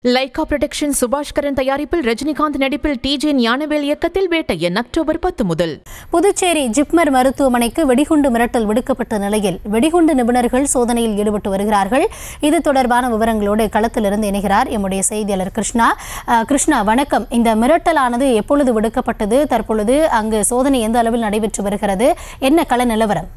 Lyca production Subaskaran தயாரிப்பில் ரஜினிகாந்த் நடிப்பில் DJ Gnanavel இயக்கத்தில் வேட்டையன் அக்டோபர் பத்து முதல் புதுச்சேரி ஜிப்மர் மருத்துவமனைக்கு வெடிகுண்டு மிரட்டல் விடுக்கப்பட்ட நிலையில் வெடிகுண்டு நிபுணர்கள் சோதனையில் ஈடுபட்டு வருகிறார்கள் இது தொடர்பான விவரங்களோடு களத்திலிருந்து இணைகிறார் எம்முடைய செய்தியாளர் கிருஷ்ணா அஹ், கிருஷ்ணா வணக்கம் இந்த மிரட்டலானது எப்பொழுது விடுக்கப்பட்டது தற்பொழுது அங்கு சோதனை எந்த அளவில் நடைபெற்று வருகிறது என்ன கள நிலவரம்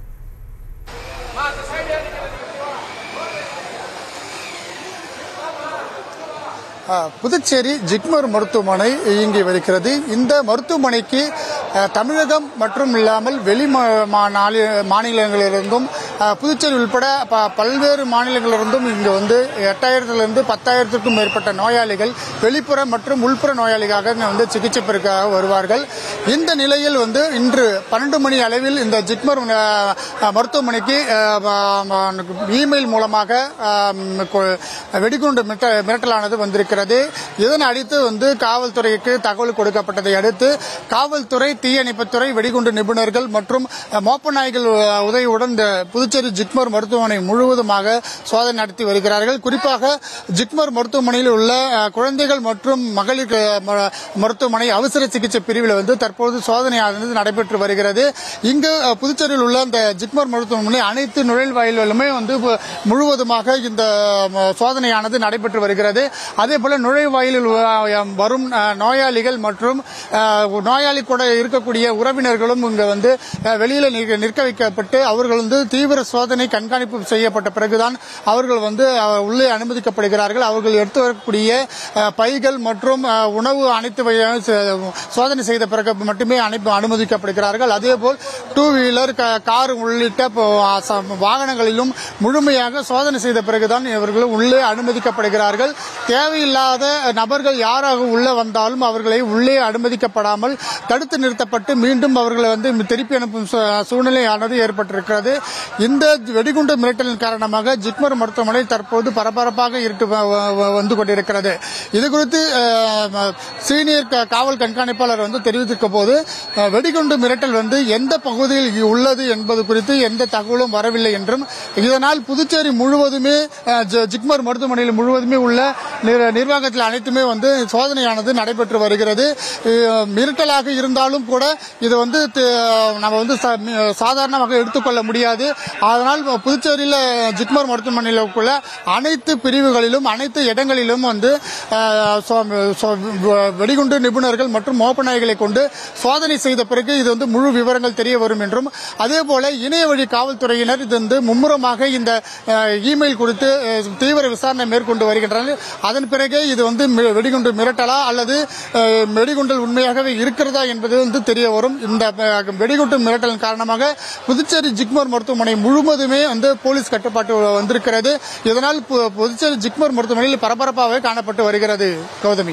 ஆ, புதுச்சேரி ஜிப்மர் மருத்துவமனை இயங்கி வருகிறது இந்த மருத்துவமனைக்கு அ, தமிழகம் மற்றும் இல்லாமல் வெளி மா- மா- நாளி- மாநிலங்களிலிருந்தும் அ, புதுச்சேரி உள்பட ப- பல்வேறு மாநிலங்களிலிருந்தும் இங்கு வந்து எட்டாயிரத்திலிருந்து பத்தாயிரத்திற்கும் மேற்பட்ட நோயாளிகள் வெளிப்புற மற்றும் உள்புற நோயாளிகளாக இங்க வந்து சிகிச்சை பெறுக்காக வருவார்கள் இந்த நிலையில் வந்து இன்று பன்னெண்டு மணி அளவில் இந்த ஜிப்மர் அ, அ, மருத்துவமனைக்கு அ, ம- ம- இமெயில் மூலமாக அ, ம், கொ- வெடிகுண்டு மிரட்ட- மிரட்டலானது வந்திருக்கிறது இதன் அடுத்து வந்து காவல்துறைக்கு தகவல் கொடுக்கப்பட்டதை அடுத்து காவல்துறை தீயணைப்புத்துறை வெடிகுண்டு நிபுணர்கள் மற்றும் அஹ், மோப்ப நாய்கள் அஹ், உதவியுடன் இந்த புதுச்சேரி ஜிப்மர் மருத்துவமனை முழுவதுமாக சோதனை நடத்தி வருகிறார்கள் குறிப்பாக ஜிப்மர் மருத்துவமனையில் உள்ள அஹ், குழந்தைகள் மற்றும் மகளிர் அஹ், ம- மருத்துவமனை அவசர சிகிச்சை பிரிவில் வந்து தற்போது சோதனையானது நடைபெற்று வருகிறது இங்கு அஹ், புதுச்சேரியில் உள்ள இந்த ஜிப்மர் மருத்துவமனை அனைத்து நுழைவாயில்களுமே வந்து பு- முழுவதுமாக இந்த ம, சோதனையானது நடைபெற்று வருகிறது அதே போல நுழைவாயிலில் வ- வரும் அஹ், நோயாளிகள் மற்றும் அஹ், நோயாளி கூட இருக்கக்கூடிய உறவினர்களும் இங்க வந்து அஹ், வெளியில நிற்க- நிற்க வைக்கப்பட்டு அவர்கள் வந்து தீவிர சோதனை கண்காணிப்பு செய்யப்பட்ட பிறகுதான் அவர்கள் வந்து அஹ், உள்ளே அனுமதிக்கப்படுகிறார்கள் அவர்கள் எடுத்து வரக்கூடிய அஹ், பைகள் மற்றும் அஹ், உணவு அனைத்து வகையான ச- சோதனை செய்த பிறகு மட்டுமே அனுப்பி அனுமதிக்கப்படுகிறார்கள் அதேபோல் டூ வீலர் க- கார் உள்ளிட்ட ப- ச- வாகனங்களிலும் முழுமையாக சோதனை செய்த பிறகுதான் இவர்கள் உள்ளே அனுமதிக்கப்படுகிறார்கள் தேவையில்லாத நபர்கள் யாராக உள்ளே வந்தாலும் அவர்களை உள்ளே அனுமதிக்கப்படாமல் தடுத்து நிறுத்தப்பட்டு மீண்டும் அவர்களை வந்து திருப்பி அனுப்பும் சூ- சூழ்நிலையானது ஏற்பட்டிருக்கிறது இந்த வெடிகுண்டு மிரட்டலின் காரணமாக ஜிப்மர் மருத்துவமனை தற்போது பரபரப்பாக இருக்கு வ- வ- வந்து கொண்டிருக்கிறது இது குறித்து அஹ், சீனியர் க- காவல் கண்காணிப்பாளர் வந்து தெரிவித்திருக்க போது அஹ், வெடிகுண்டு மிரட்டல் வந்து எந்த பகுதியில் உள்ளது என்பது குறித்து எந்த தகவலும் வரவில்லை என்றும் இதனால் புதுச்சேரி முழுவதுமே அஹ், ஜ- ஜிப்மர் மருத்துவமனையில் முழுவதுமே உள்ள நிர்- நிர்வாகத்தில் அனைத்துமே வந்து சோதனையானது நடைபெற்று வருகிறது அஹ், மிரட்டலாக இருந்தாலும் கூட இது வந்து தி- நம்ம வந்து ச- மி- சாதாரணமாக எடுத்துக்கொள்ள முடியாது அதனால் புதுச்சேரியில் ஜிப்மர் மருத்துவமனையில் உள்ள அனைத்து பிரிவுகளிலும் அனைத்து இடங்களிலும் வந்து அஹ், சோ- சோ- வ- வெடிகுண்டு நிபுணர்கள் மற்றும் மோப்பநாய்களை கொண்டு சோதனை செய்த பிறகு இது வந்து முழு விவரங்கள் தெரிய வரும் என்றும் அதே போல இணைய வழி காவல்துறையினர் இது வந்து மும்முரமாக இந்த அஹ், இமெயில் குறித்து அஹ், தீவிர விசாரணை மேற்கொண்டு வருகின்றனர் அதன் பிறகே இது வந்து மி- வெடிகுண்டு மிரட்டலா அல்லது அஹ், வெடிகுண்டல் உண்மையாகவே இருக்கிறதா என்பது வந்து தெரிய வரும் இந்த அஹ், வெடிகுண்டு மிரட்டலின் காரணமாக புதுச்சேரி ஜிப்மர் மருத்துவமனை முழுவதுமே வந்து போலீஸ் கட்டுப்பாட்டு வந்திருக்கிறது இதனால் பு- புதுச்சேரி ஜிப்மர் மருத்துவமனையில் பரபரப்பாகவே காணப்பட்டு வருகிறது கௌதமி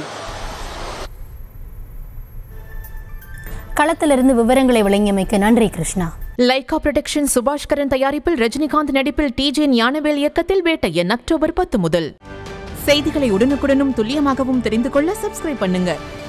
களத்திலிருந்து விவரங்களை வழங்கியமைக்கு நன்றி கிருஷ்ணா லைகா புரொடக்ஷன் சுபாஷ்கரன் தயாரிப்பில் ரஜினிகாந்த் நடிப்பில் டிஜே ஞானவேல் இயக்கத்தில் வேட்டையன் அக்டோபர் பத்து முதல் செய்திகளை உடனுக்குடனும் துல்லியமாகவும் தெரிந்து கொள்ள சப்ஸ்கிரைப் பண்ணுங்க